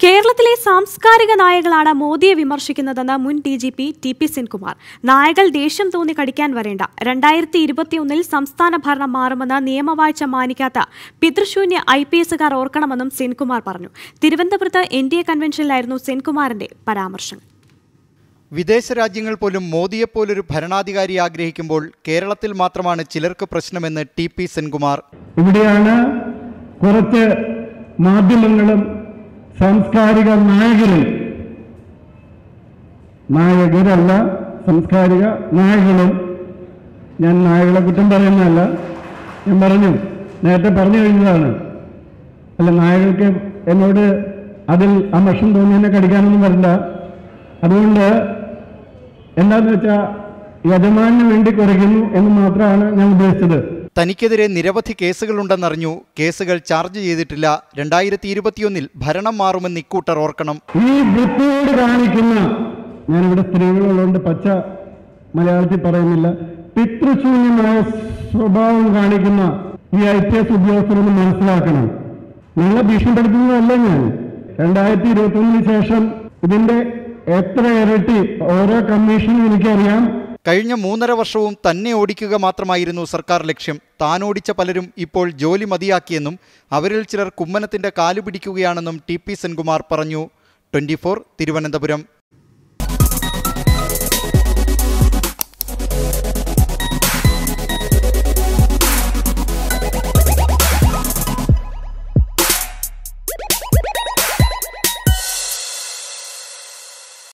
കേരളത്തിലെ സാംസ്കാരിക നായകളാണ് മോദിയെ വിമർശിക്കുന്നതെന്ന് മുൻ D G P T P Senkumar നായകൾ ദേഷ്യം തോന്നി കടിക്കാൻ വരേണ്ട രണ്ടായിരത്തി ഇരുപത്തിയൊന്നിൽ സംസ്ഥാന ഭരണം മാറുമെന്ന് നിയമവാഴ്ച മാനിക്കാത്ത പിതൃശൂന്യ ഐ പി എസുകാർ ഓർക്കണമെന്നും സെൻകുമാർ പറഞ്ഞു തിരുവനന്തപുരത്ത് എൻ ഡി എ കൺവെൻഷനിലായിരുന്നു സെൻകുമാറിന്റെ പരാമർശം വിദേശ രാജ്യങ്ങൾ പോലും മോദിയെപ്പോലൊരു ഭരണാധികാരി ആഗ്രഹിക്കുമ്പോൾ കേരളത്തിൽ മാത്രമാണ് ചിലർക്ക് പ്രശ്നമെന്ന് ടി പി സെൻകുമാർ ഇവിടെയാണ് കുറച്ച് മാധ്യമങ്ങളും സാംസ്കാരിക നായകരും നായകരല്ല സാംസ്കാരിക നായകളും ഞാൻ നായകളെ കുറ്റം പറയുന്നതല്ല ഞാൻ പറഞ്ഞു നേരത്തെ പറഞ്ഞു കഴിഞ്ഞതാണ് അല്ല നായകൾക്ക് എന്നോട് അതിൽ ആ മഷം തോന്നി എന്നെ കടിക്കാനൊന്നും വരണ്ട അതുകൊണ്ട് എന്താന്ന് വെച്ചാൽ യജമാനു വേണ്ടി കുറയ്ക്കുന്നു എന്ന് മാത്രമാണ് ഞാൻ ഉദ്ദേശിച്ചത് തനിക്കെതിരെ നിരവധി കേസുകളുണ്ടെന്നറിഞ്ഞു കേസുകൾ ചാർജ് ചെയ്തിട്ടില്ല രണ്ടായിരത്തി ഇരുപത്തിയൊന്നിൽ ഭരണം മാറുമെന്ന് ഇക്കൂട്ടർ ഓർക്കണം ഈ വൃത്തിയോട് കാണിക്കുന്ന ഞാനിവിടെ സ്ത്രീകളുള്ളതുകൊണ്ട് പച്ച മലയാളത്തിൽ പറയുന്നില്ല പിതൃശൂന്യമായ സ്വഭാവം കാണിക്കുന്ന ഈ ഐ പി എസ് ഉദ്യോഗസ്ഥരൊന്ന് മനസ്സിലാക്കണം നിങ്ങളെ ഭീഷണിപ്പെടുത്തുന്നതല്ല ഞാൻ രണ്ടായിരത്തി ഇരുപത്തി ഒന്നിന് ശേഷം ഇതിന്റെ എത്ര ഇരട്ടി ഓരോ കമ്മീഷനും എനിക്കറിയാം കഴിഞ്ഞ മൂന്നര വർഷവും തന്നെ ഓടിക്കുക മാത്രമായിരുന്നു സർക്കാർ ലക്ഷ്യം താൻ ഓടിച്ച പലരും ഇപ്പോൾ ജോലി മതിയാക്കിയെന്നും അവരിൽ ചിലർ കുമ്മനത്തിന്റെ കാലു പിടിക്കുകയാണെന്നും ടി പി സെൻകുമാർ പറഞ്ഞു ട്വന്റി തിരുവനന്തപുരം